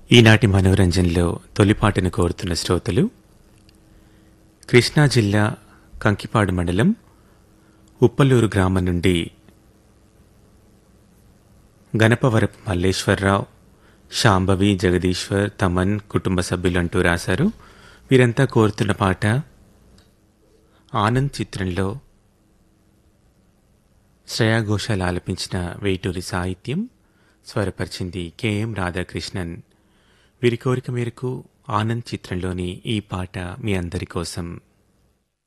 ఈనాటి మనోరంజన్లో తొలిపాటను కోరుతున్న శ్రోతలు కృష్ణా జిల్లా కంకిపాడు మండలం ఉప్పలూరు గ్రామం నుండి గణపవరపు మల్లేశ్వరరావు శాంభవి జగదీశ్వర్ తమన్ కుటుంబ సభ్యులంటూ రాశారు వీరంతా కోరుతున్న పాట ఆనంద్ చిత్రంలో శ్రేయా ఘోషాల్ ఆలపించిన వేటూరి సాహిత్యం స్వరపరిచింది కెఎం రాధాకృష్ణన్ వీరి కోరిక మేరకు ఆనంద్ చిత్రంలోని ఈ పాట మీ అందరి కోసం